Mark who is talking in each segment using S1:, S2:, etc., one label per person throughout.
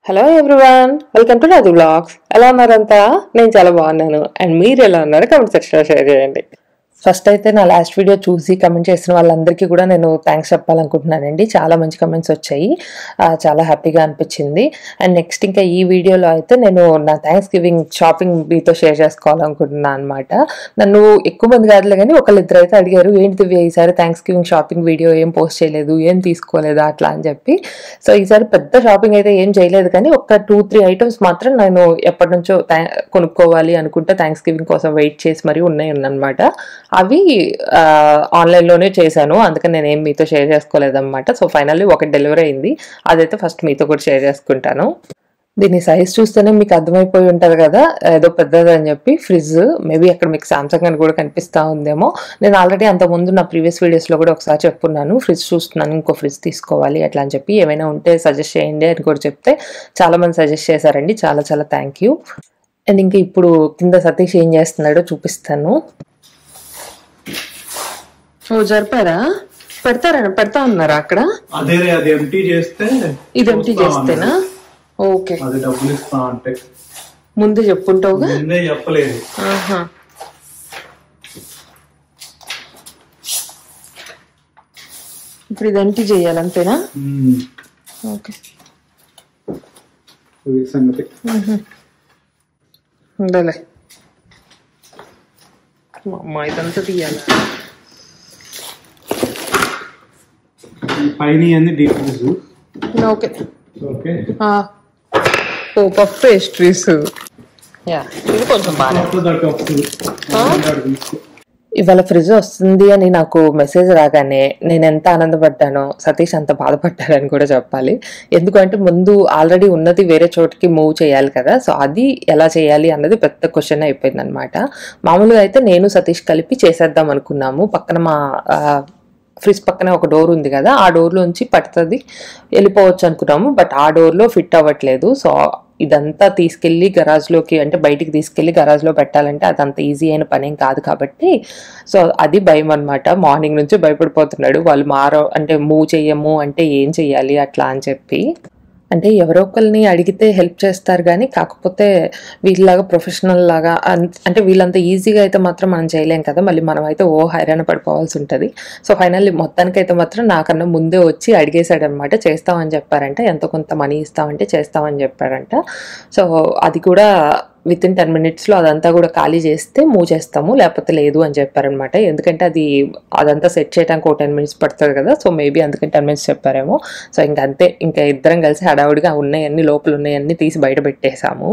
S1: Hello everyone welcome to నాది blogs ఎలా ఉన్నారంతా నేను చాలా బాగున్నాను అండ్ మీరు ఎలా ఉన్నారు కమెంట్ సెక్షన్లో షేర్ చేయండి ఫస్ట్ అయితే నా లాస్ట్ వీడియో చూసి కమెంట్ చేసిన వాళ్ళందరికీ కూడా నేను థ్యాంక్స్ చెప్పాలనుకుంటున్నానండి చాలా మంచి కమెంట్స్ వచ్చాయి ఆ, చాలా హ్యాపీగా అనిపించింది అండ్ నెక్స్ట్ ఇంకా ఈ వీడియోలో అయితే నేను నా థ్యాంక్స్ గివింగ్ షాపింగ్ మీతో షేర్ చేసుకోవాలనుకుంటున్నాను అనమాట నన్ను ఎక్కువ మంది కాదులే కానీ ఒకళ్ళిద్దరు అయితే అడిగారు ఏంటి దివ్య ఈసారి థ్యాంక్స్ గివింగ్ షాపింగ్ వీడియో ఏం పోస్ట్ చేయలేదు ఏం తీసుకోలేదు అట్లా అని చెప్పి సో ఈసారి పెద్ద షాపింగ్ అయితే ఏం చేయలేదు కానీ ఒక టూ త్రీ ఐటమ్స్ మాత్రం నేను ఎప్పటి నుంచో థా- కొనుక్కోవాలి అనుకుంటే థ్యాంక్స్ గివింగ్ కోసం వెయిట్ చేసి మరీ ఉన్నాయి ఉన్నమాట అవి ఆ, ఆన్లైన్లోనే చేశాను అందుకని నేను ఏం మీతో షేర్ చేసుకోలేదన్నమాట సో ఫైనల్లీ ఒకటి డెలివరీ అయింది అదైతే ఫస్ట్ మీతో కూడా షేర్ చేసుకుంటాను దీని సైజ్ చూస్తేనే మీకు అర్థమైపోయి ఉంటుంది కదా ఏదో పెద్దది అని చెప్పి ఫ్రిడ్జ్ మేబీ అక్కడ మీకు సామ్సంగ్ అని కూడా కనిపిస్తూ ఉందేమో నేను ఆల్రెడీ అంత ముందు నా ప్రీవియస్ వీడియోస్లో కూడా ఒకసారి చెప్పున్నాను ఫ్రిడ్జ్ చూస్తున్నాను ఇంకో ఫ్రిడ్జ్ తీసుకోవాలి అట్లా అని చెప్పి ఏమైనా ఉంటే సజెస్ట్ చేయండి అని కూడా చెప్తే చాలా మంది సజెస్ట్ చేశారండి చాలా చాలా థ్యాంక్ యూ అండ్ ఇంకా ఇప్పుడు కింద సతీష్ ఏం చేస్తున్నాడో చూపిస్తాను ఓ జరిపారా పెడతారా పెడతా ఉన్నారా అక్కడ
S2: అదే అది ఎంటీ చేస్తే
S1: ఇది ఎంటీ చేస్తేనా ఓకే
S2: అది డబ్బులు ఇస్తా అంటే
S1: ముందు చెప్పుంటావుగా
S2: ముందే చెప్పలేదు
S1: ఆహా. ఇప్పుడు ఇది ఎంటీ చేయాలి అంతేనా
S2: ఉమ్,
S1: ఓకే
S2: ఇది సంగతి
S1: ఉండలే మా అమ్మ ఇదంతా తీయాలి
S2: ఈ పైన అన్ని deep fridge
S1: okay
S2: okay
S1: oh puff pastries yeah ఇది కొంచెం బాగా
S2: తీసుకో
S1: ఇవాళ ఫ్రిడ్జ్ వస్తుంది అని నాకు మెసేజ్ రాగానే నేను ఎంత ఆనందపడ్డానో సతీష్ అంత బాధపడ్డాడని కూడా చెప్పాలి ఎందుకంటే ముందు ఆల్రెడీ ఉన్నది వేరే చోటికి మూవ్ చేయాలి కదా సో అది ఎలా చేయాలి అన్నది పెద్ద క్వశ్చన్ అయిపోయింది అనమాట మామూలుగా అయితే నేను సతీష్ కలిపి చేసేద్దాం అనుకున్నాము పక్కన మా ఆ, ఫ్రిడ్జ్ పక్కనే ఒక డోర్ ఉంది కదా ఆ డోర్లోంచి పడుతుంది వెళ్ళిపోవచ్చు అనుకున్నాము బట్ ఆ డోర్లో ఫిట్ అవ్వట్లేదు సో ఇదంతా తీసుకెళ్ళి గరాజ్లోకి అంటే బయటికి తీసుకెళ్ళి గరాజ్లో పెట్టాలంటే అదంత ఈజీ అయిన పనేం కాదు కాబట్టి సో అది భయం అనమాట మార్నింగ్ నుంచి భయపడిపోతున్నాడు వాళ్ళు మారో అంటే మూవ్ చెయ్యము అంటే ఏం చెయ్యాలి అట్లా అని చెప్పి అంటే ఎవరో ఒకరిని అడిగితే హెల్ప్ చేస్తారు కానీ కాకపోతే వీళ్ళలాగా ప్రొఫెషనల్ లాగా అన్- అంటే వీళ్ళంత ఈజీగా అయితే మాత్రం మనం చేయలేం కదా మళ్ళీ మనం అయితే ఓ హైరాణ పడిపోవాల్సి ఉంటుంది సో ఫైనల్లీ మొత్తానికైతే మాత్రం నాకన్నా ముందే వచ్చి అడిగేశాడనమాట చేస్తామని చెప్పారంట ఎంతో కొంత మనీ ఇస్తామంటే చేస్తామని చెప్పారంట సో అది కూడా విత్ ఇన్ టెన్ మినిట్స్లో అదంతా కూడా ఖాళీ చేస్తే మూవ్ చేస్తాము లేకపోతే లేదు అని చెప్పారనమాట ఎందుకంటే అది అదంతా సెట్ చేయడానికి ఒక టెన్ మినిట్స్ పడుతుంది కదా సో మేబీ అందుకని టెన్ మినిట్స్ చెప్పారేమో సో ఇంక అంతే ఇంకా ఇద్దరం కలిసి హడావుడిగా ఉన్నాయన్నీ లోపల ఉన్నాయన్నీ తీసి బయట పెట్టేశాము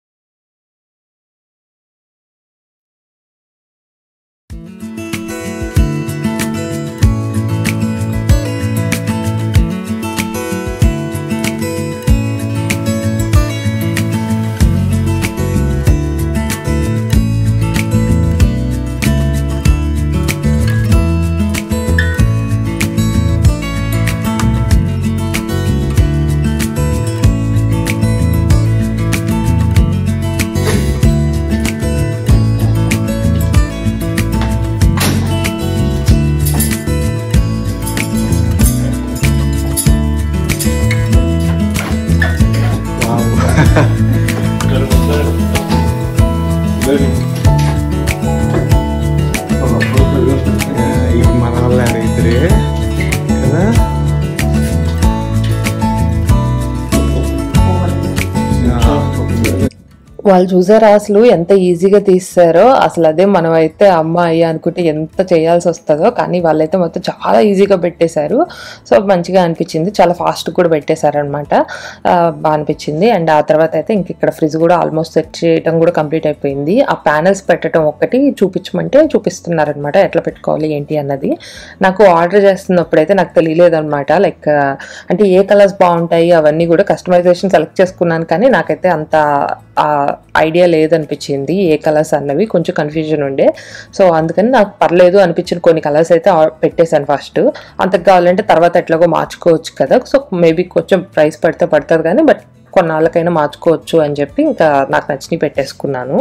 S3: ఇది మన వల్ల ఇద్దరే కదా
S1: వాళ్ళు చూసారా అసలు ఎంత ఈజీగా తీస్తారో అసలు అదే మనం అయితే అమ్మ అయ్యా అనుకుంటే ఎంత చేయాల్సి వస్తుందో కానీ వాళ్ళైతే మొత్తం చాలా ఈజీగా పెట్టేశారు సో మంచిగా అనిపించింది చాలా ఫాస్ట్ కూడా పెట్టేశారు అనమాట బాగా అనిపించింది అండ్ ఆ తర్వాత అయితే ఇంక ఇక్కడ ఫ్రిడ్జ్ కూడా ఆల్మోస్ట్ సెట్ చేయడం కూడా కంప్లీట్ అయిపోయింది ఆ ప్యానల్స్ పెట్టడం ఒక్కటి చూపించమంటే చూపిస్తున్నారనమాట ఎట్లా పెట్టుకోవాలి ఏంటి అన్నది నాకు ఆర్డర్ చేస్తున్నప్పుడు అయితే నాకు తెలియలేదు అనమాట లైక్ అంటే ఏ కలర్స్ బాగుంటాయి అవన్నీ కూడా కస్టమైజేషన్ సెలెక్ట్ చేసుకున్నాను కానీ నాకైతే అంత ఐడియా లేదనిపించింది ఏ కలర్స్ అన్నవి కొంచెం కన్ఫ్యూజన్ ఉండే సో అందుకని నాకు పర్లేదు అనిపించిన కొన్ని కలర్స్ అయితే ఆ- పెట్టేశాను ఫస్ట్ అంతకు కావాలంటే తర్వాత ఎట్లాగో మార్చుకోవచ్చు కదా సో మేబీ కొంచెం ప్రైస్ పడితే పడుతుంది కానీ బట్ కొన్నాళ్ళకైనా మార్చుకోవచ్చు అని చెప్పి ఇంకా నాకు నచ్చినవి పెట్టేసుకున్నాను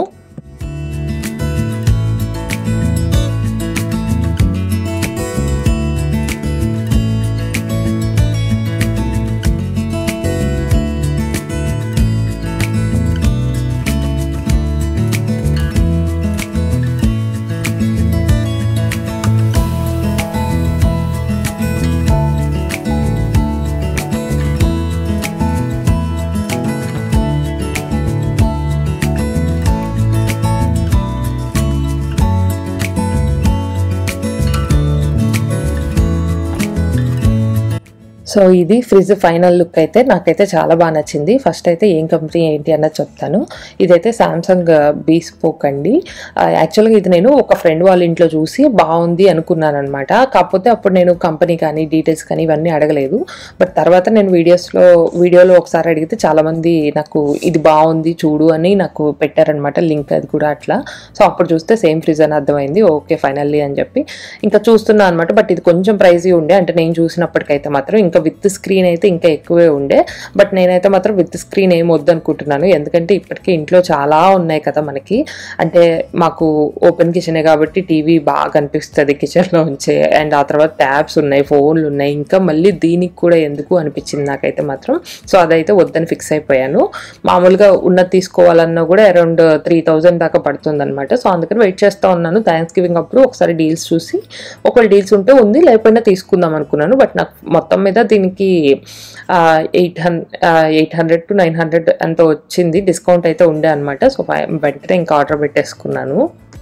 S1: సో ఇది ఫ్రిడ్జ్ ఫైనల్ లుక్ అయితే నాకైతే చాలా బాగా నచ్చింది ఫస్ట్ అయితే ఏం కంపెనీ ఏంటి అన్నది చెప్తాను ఇదైతే సామ్సంగ్ బీ స్పోక్ అండి యాక్చువల్గా ఇది నేను ఒక ఫ్రెండ్ వాళ్ళ ఇంట్లో చూసి బాగుంది అనుకున్నాను అనమాట కాకపోతే అప్పుడు నేను కంపెనీ కానీ డీటెయిల్స్ కానీ ఇవన్నీ అడగలేదు బట్ తర్వాత నేను వీడియోస్లో వీడియోలో ఒకసారి అడిగితే చాలామంది నాకు ఇది బాగుంది చూడు అని నాకు పెట్టారనమాట లింక్ అది కూడా అట్లా సో అప్పుడు చూస్తే సేమ్ ఫ్రిడ్జ్ అని అర్థమైంది ఓకే ఫైనల్లీ అని చెప్పి ఇంకా చూస్తున్నా అనమాట బట్ ఇది కొంచెం ప్రైజీ ఉండే అంటే నేను చూసినప్పటికైతే మాత్రం ఇంకా విత్ స్క్రీన్ అయితే ఇంకా ఎక్కువే ఉండే బట్ నేనైతే మాత్రం విత్ స్క్రీన్ ఏం వద్దనుకుంటున్నాను ఎందుకంటే ఇప్పటికీ ఇంట్లో చాలా ఉన్నాయి కదా మనకి అంటే మాకు ఓపెన్ కిచెనే కాబట్టి టీవీ బాగా అనిపిస్తుంది కిచెన్లో ఉంచే అండ్ ఆ తర్వాత ట్యాబ్స్ ఉన్నాయి ఫోన్లు ఉన్నాయి ఇంకా మళ్ళీ దీనికి కూడా ఎందుకు అనిపించింది నాకైతే మాత్రం సో అదైతే వద్దని ఫిక్స్ అయిపోయాను మామూలుగా ఉన్నది తీసుకోవాలన్నా కూడా అరౌండ్ త్రీ థౌజండ్ దాకా పడుతుంది అనమాట సో అందుకని వెయిట్ చేస్తూ ఉన్నాను థ్యాంక్స్ గివింగ్ అప్పుడు ఒకసారి డీల్స్ చూసి ఒకవేళ డీల్స్ ఉంటే ఉంది లేకపోయినా తీసుకుందాం అనుకున్నాను బట్ నాకు మొత్తం మీద దీనికి ఎయిట్ హండ్ eight hundred to nine hundred అంత వచ్చింది డిస్కౌంట్ అయితే ఉండే అనమాట సో వెంటనే ఇంకా ఆర్డర్ పెట్టేసుకున్నాను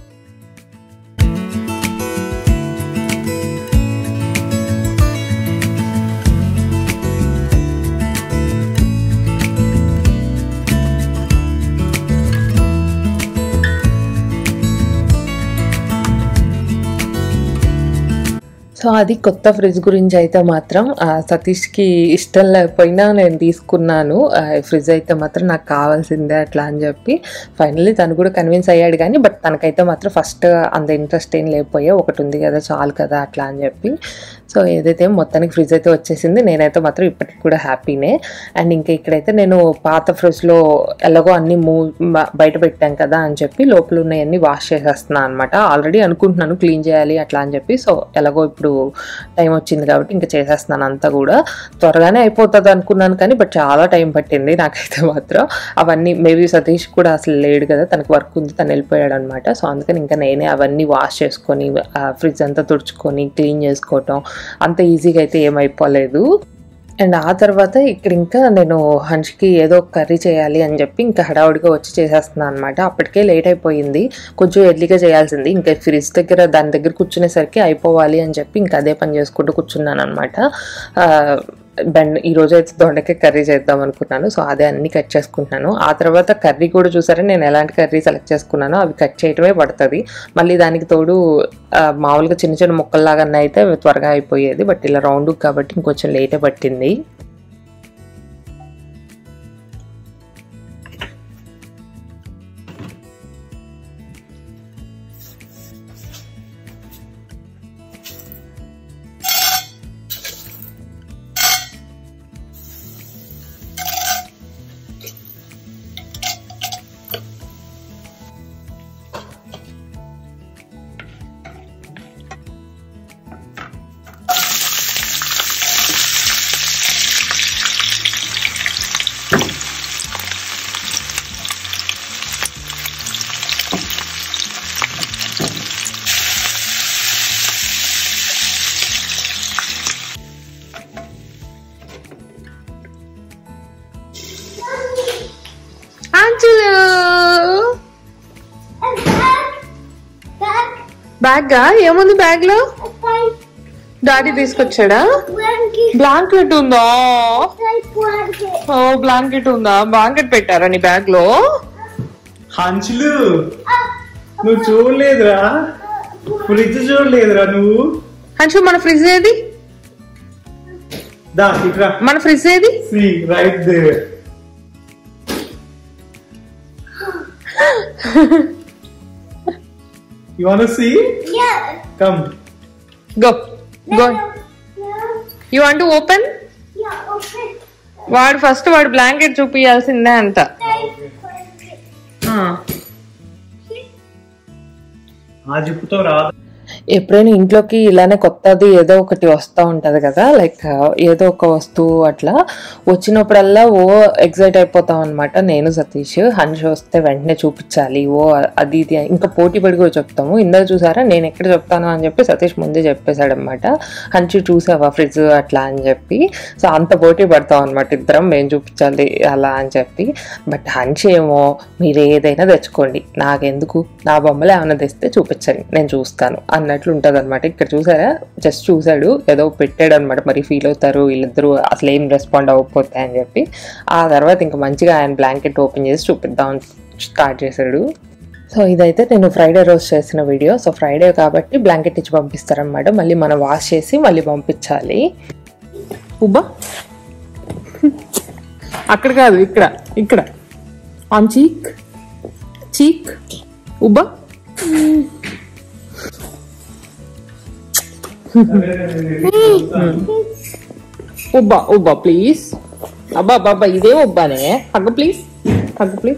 S1: సో అది కొత్త ఫ్రిడ్జ్ గురించి అయితే మాత్రం ఆ, సతీష్కి ఇష్టం లేకపోయినా నేను తీసుకున్నాను ఆ, ఫ్రిడ్జ్ అయితే మాత్రం నాకు కావాల్సిందే అట్లా అని చెప్పి ఫైనల్లీ తను కూడా కన్విన్స్ అయ్యాడు కానీ బట్ తనకైతే మాత్రం ఫస్ట్ అంత ఇంట్రెస్ట్ ఏం లేకపోయా ఒకటి ఉంది కదా చాలు కదా అట్లా అని చెప్పి సో ఏదైతే మొత్తానికి ఫ్రిడ్జ్ అయితే వచ్చేసింది నేనైతే మాత్రం ఇప్పటికి కూడా హ్యాపీనే అండ్ ఇంకా ఇక్కడైతే నేను పాత ఫ్రిడ్జ్లో ఎలాగో అన్ని మూవ్ బయట పెట్టాం కదా అని చెప్పి లోపల ఉన్నాయన్నీ వాష్ చేసేస్తున్నాను అనమాట ఆల్రెడీ అనుకుంటున్నాను క్లీన్ చేయాలి అట్లా అని చెప్పి సో ఎలాగో ఇప్పుడు టైం వచ్చింది కాబట్టి ఇంకా చేసేస్తున్నాను అంతా కూడా త్వరగానే అయిపోతుంది అనుకున్నాను కానీ బట్ చాలా టైం పట్టింది నాకైతే మాత్రం అవన్నీ మేబీ సతీష్ కూడా అసలు లేడు కదా తనకు వర్క్ ఉంది తను వెళ్ళిపోయాడు అనమాట సో అందుకని ఇంకా నేనే అవన్నీ వాష్ చేసుకొని ఫ్రిడ్జ్ అంతా తుడుచుకొని క్లీన్ చేసుకోవటం అంత ఈజీగా అయితే ఏమైపోలేదు అండ్ ఆ తర్వాత ఇక్కడ ఇంకా నేను హన్ష్కి ఏదో ఒక కర్రీ చేయాలి అని చెప్పి ఇంకా హడావుడిగా వచ్చి చేసేస్తున్నాను అనమాట అప్పటికే లేట్ అయిపోయింది కొంచెం ఎర్లీగా చేయాల్సింది ఇంకా ఫ్రిడ్జ్ దగ్గర దాని దగ్గర కూర్చునేసరికి అయిపోవాలి అని చెప్పి ఇంకా అదే పని చేసుకుంటూ కూర్చున్నాను అనమాట బెండ ఈ రోజు అయితే దొండకాయ కర్రీ చేద్దాం అనుకున్నాను సో అదే అన్ని కట్ చేసుకుంటున్నాను ఆ తర్వాత కర్రీ కూడా చూసారా నేను ఎలాంటి కర్రీ సెలెక్ట్ చేసుకున్నానో అవి కట్ చేయటమే పడుతుంది మళ్ళీ దానికి తోడు ఆ, మామూలుగా చిన్న చిన్న ముక్కల్లాగా అయితే త్వరగా అయిపోయేది బట్ ఇలా రౌండ్ కాబట్టి ఇంకొంచెం లేటే పట్టింది అంచులు బ్యాగ్ ఏముంది బ్యాగ్ లో డాడీ తీసుకొచ్చాడా బ్లాంకెట్ ఉందా ఓ బ్లాంకెట్ ఉందా బ్లాంకెట్ పెట్టారా నీ బ్యాగ్ లో
S2: హంచులు నువ్వు చూడలేదురా ఫ్రిడ్జ్ చూడలేదురా నువ్వు
S1: అంచు మన ఫ్రిడ్జ్ ఏది
S2: దా ఇట్రా
S1: మన ఫ్రిడ్జ్ ఏది
S2: see right there You wanna see?
S4: Yeah.
S2: Come.
S1: Go go you want to open
S4: Yeah, okay.
S1: వాడు ఫస్ట్ వాడు బ్లాంకెట్ చూపియాల్సిందే అంట
S2: ఆ జిప్పుతో రాదు
S1: ఎప్పుడైనా ఇంట్లోకి ఇలానే కొత్తది ఏదో ఒకటి వస్తూ ఉంటుంది కదా లైక్ ఏదో ఒక వస్తువు అట్లా వచ్చినప్పుడల్లా ఓ ఎగ్జైట్ అయిపోతాం అనమాట నేను సతీష్ హన్ష్ వస్తే వెంటనే చూపించాలి ఓ అది ఇది అని. ఇంకా పోటీ పడి కూడా చెప్తాము ఇందాక చూసారా నేను ఎక్కడ చెప్తాను అని చెప్పి సతీష్ ముందే చెప్పేశాడు అనమాట హన్షి చూసావా ఫ్రిడ్జ్ అట్లా అని చెప్పి సో అంత పోటీ పడతాం అనమాట ఇద్దరం మేము చూపించాలి అలా అని చెప్పి బట్ హన్షి ఏమో మీరు ఏదైనా తెచ్చుకోండి నాకెందుకు నా బొమ్మలు ఏమైనా తెస్తే చూపించండి నేను చూస్తాను అన్నట్టు అన్నట్లు ఉంటుంది అనమాట ఇక్కడ చూసారా జస్ట్ చూసాడు ఏదో పెట్టాడు అనమాట మరి ఫీల్ అవుతారు వీళ్ళిద్దరూ అసలు ఏం రెస్పాండ్ అవ్వకపోతే అని చెప్పి ఆ తర్వాత ఇంకా మంచిగా ఆయన బ్లాంకెట్ ఓపెన్ చేసి చూపిద్దాం స్టార్ట్ చేశాడు సో ఇదైతే నేను ఫ్రైడే రోజు చేసిన వీడియో సో ఫ్రైడే కాబట్టి బ్లాంకెట్ ఇచ్చి పంపిస్తారనమాట మళ్ళీ మనం వాష్ చేసి మళ్ళీ పంపించాలి ఉబ్బా అక్కడ కాదు ఇక్కడ ఇక్కడ ఆన్ చీక్ చీక్ ఉబ్బా ఉబ్బా ఉబ్బా ప్లీజ్ అబ్బా అబ్బా అబ్బా ఇదే ఉబ్బానే హగ్గు ప్లీజ్ హగ్గు ప్లీజ్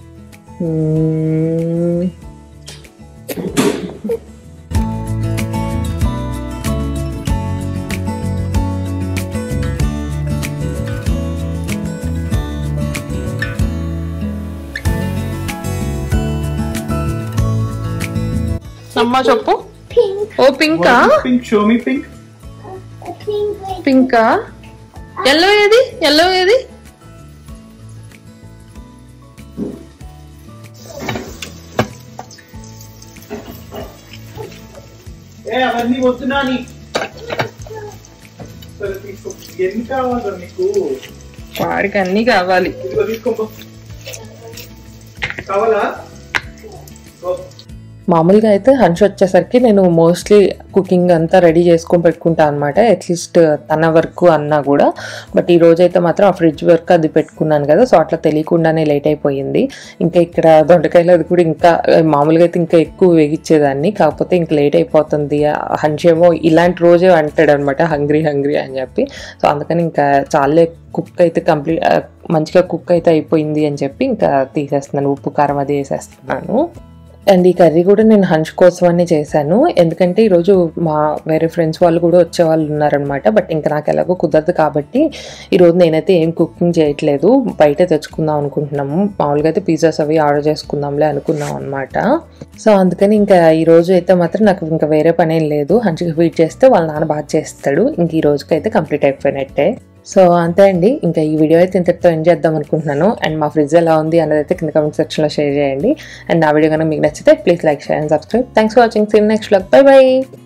S1: అమ్మా చెప్పు
S4: Pink.
S1: ఓ పింకా
S2: pink show me pink
S4: A pink with
S1: పింకా ఎల్లో ఏది ఎల్లో ఏది
S2: ఏ అవన్నీ వద్దునా నీ సరే తీసుకో ఎన్ని కావాలా నీకు
S1: వాడికి అన్ని కావాలి
S2: ఇదిగో తీసుకో కావాలా ఓ.
S1: మామూలుగా అయితే హన్ష్ వచ్చేసరికి నేను మోస్ట్లీ కుకింగ్ అంతా రెడీ చేసుకొని పెట్టుకుంటా అనమాట అట్లీస్ట్ తన వరకు అన్నా కూడా బట్ ఈ రోజు అయితే మాత్రం ఆ ఫ్రిడ్జ్ వర్క్ అది పెట్టుకున్నాను కదా సో అట్లా తెలియకుండానే లేట్ అయిపోయింది ఇంకా ఇక్కడ దొండకాయలు అది కూడా ఇంకా మామూలుగా అయితే ఇంకా ఎక్కువ వేగిచ్చేదాన్ని కాకపోతే ఇంకా లేట్ అయిపోతుంది హన్ష్ ఏమో ఇలాంటి రోజే అంటాడు అనమాట హంగ్రీ హంగ్రీ అని చెప్పి సో అందుకని ఇంకా చాలే కుక్ అయితే కంప్లీట్ మంచిగా కుక్ అయితే అయిపోయింది అని చెప్పి ఇంకా తీసేస్తున్నాను ఉప్పు కారం అది వేసేస్తున్నాను అండ్ ఈ కర్రీ కూడా నేను హంచ్ కోసమని చేశాను ఎందుకంటే ఈరోజు మా వేరే ఫ్రెండ్స్ వాళ్ళు కూడా వచ్చే వాళ్ళు ఉన్నారనమాట బట్ ఇంకా నాకు ఎలాగో కుదరదు కాబట్టి ఈరోజు నేనైతే ఏం కుకింగ్ చేయట్లేదు బయట తెచ్చుకుందాం అనుకుంటున్నాము మామూలుగా అయితే పిజ్జాస్ అవి ఆర్డర్ చేసుకుందాంలే అనుకున్నాం అనమాట సో అందుకని ఇంకా ఈ రోజు అయితే మాత్రం నాకు ఇంకా వేరే పని ఏం లేదు హంచికి ఫీడ్ చేస్తే వాళ్ళ నాన్న బాగా చేస్తాడు ఇంక ఈ రోజుకి అయితే కంప్లీట్ అయిపోయినట్టే సో అంతే అండి ఇంకా ఈ వీడియో అయితే ఇంతటితో ఎండ్ చేద్దాం అనుకుంటున్నాను అండ్ మా ఫ్రిడ్జ్ ఎలా ఉంది అన్నది అయితే కింద కమెంట్ సెక్షన్లో షేర్ చేయండి అండ్ నా వీడియో కనుక మీకు నచ్చితే please like share and subscribe thanks for watching see in next blog bye by